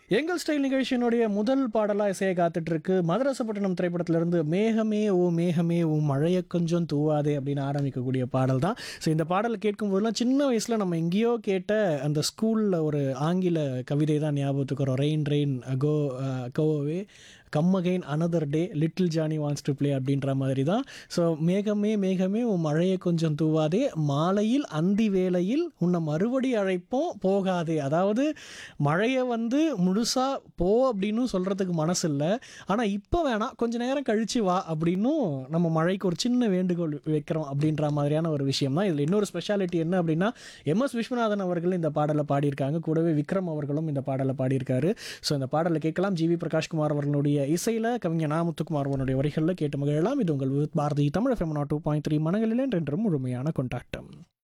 எங்கள் ஸ்டைல் நிகழ்ச்சியினுடைய முதல் பாடலாக இசையை காத்துட்டு இருக்கு மதரசப்பட்டினம் திரைப்படத்திலிருந்து மேகமே ஓ மேகமே ஓ மழைய கொஞ்சம் தூவாதே அப்படின்னு ஆரம்பிக்கக்கூடிய பாடல் தான் ஸோ இந்த பாடலை கேட்கும்போதெல்லாம் சின்ன வயசில் நம்ம எங்கேயோ கேட்ட அந்த ஸ்கூலில் ஒரு ஆங்கில கவிதை தான் ஞாபகத்துக்கு வரும் rain rain go go away come again another day little Johnny wants to play அப்படின்ற மாதிரி தான் ஸோ மேகமே மேகமே உன் மழையை கொஞ்சம் தூவாதே மாலையில் அந்தி வேளையில் உன்னை மறுபடி அழைப்போம் போகாதே அதாவது மழையை வந்து முழுசாக போ அப்படின்னு சொல்கிறதுக்கு மனசு இல்லை ஆனால் இப்போ வேணாம் கொஞ்ச நேரம் கழித்து வா அப்படின்னும் நம்ம மழைக்கு ஒரு சின்ன வேண்டுகோள் வைக்கிறோம் அப்படின்ற மாதிரியான ஒரு விஷயம் தான் இதில் இன்னொரு ஸ்பெஷாலிட்டி என்ன அப்படின்னா எம்எஸ் விஸ்வநாதன் அவர்கள் இந்த பாடலை பாடியிருக்காங்க கூடவே விக்ரம் அவர்களும் இந்த பாடலை பாடியிருக்காரு ஸோ இந்த பாடலை கேட்கலாம் ஜிவி பிரகாஷ்குமார் அவர்களுடைய இசையில் கவிஞர் நா முத்துக்குமார் அவருடைய வரிகளில் கேட்டு மகிழலாம் இது உங்கள் Bharathi Tamil FM two point three மனங்களில் என்றென்றும் முழுமையான கொண்டாட்டம்